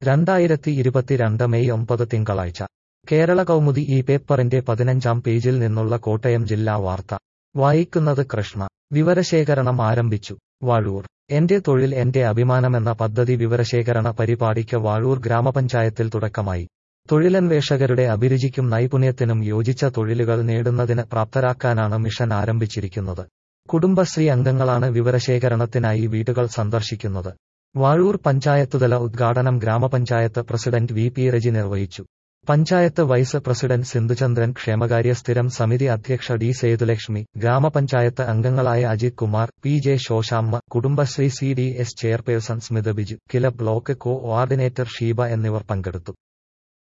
രണ്ടായിരത്തി ഇരുപത്തിരണ്ട് മെയ് ഒമ്പത് തിങ്കളാഴ്ച കേരള കൗമുദി ഈ പേപ്പറിന്റെ പതിനഞ്ചാം പേജിൽ നിന്നുള്ള കോട്ടയം ജില്ലാ വാർത്ത വായിക്കുന്നത് കൃഷ്ണ വിവരശേഖരണം ആരംഭിച്ചു വാഴൂർ എന്റെ തൊഴിൽ എന്റെ അഭിമാനമെന്ന പദ്ധതി വിവരശേഖരണ പരിപാടിക്ക് വാഴൂർ ഗ്രാമപഞ്ചായത്തിൽ തുടക്കമായി തൊഴിലന്വേഷകരുടെ അഭിരുചിക്കും നൈപുണ്യത്തിനും യോജിച്ച തൊഴിലുകൾ നേടുന്നതിന് പ്രാപ്തരാക്കാനാണ് മിഷൻ ആരംഭിച്ചിരിക്കുന്നത് കുടുംബശ്രീ അംഗങ്ങളാണ് വിവരശേഖരണത്തിനായി വീടുകൾ സന്ദർശിക്കുന്നത് വാഴൂർ പഞ്ചായത്തുതല ഉദ്ഘാടനം ഗ്രാമപഞ്ചായത്ത് പ്രസിഡന്റ് വി പി രജി നിർവഹിച്ചു പഞ്ചായത്ത് വൈസ് പ്രസിഡന്റ് സിന്ധുചന്ദ്രൻ ക്ഷേമകാര്യ സ്ഥിരം സമിതി അധ്യക്ഷ ഡി സേതുലക്ഷ്മി ഗ്രാമപഞ്ചായത്ത് അംഗങ്ങളായ Ajith Kumar P J Sosamma Kudumbashree C D S chairperson Smitha Biju KILA block coordinator Sheeba എന്നിവർ പങ്കെടുത്തു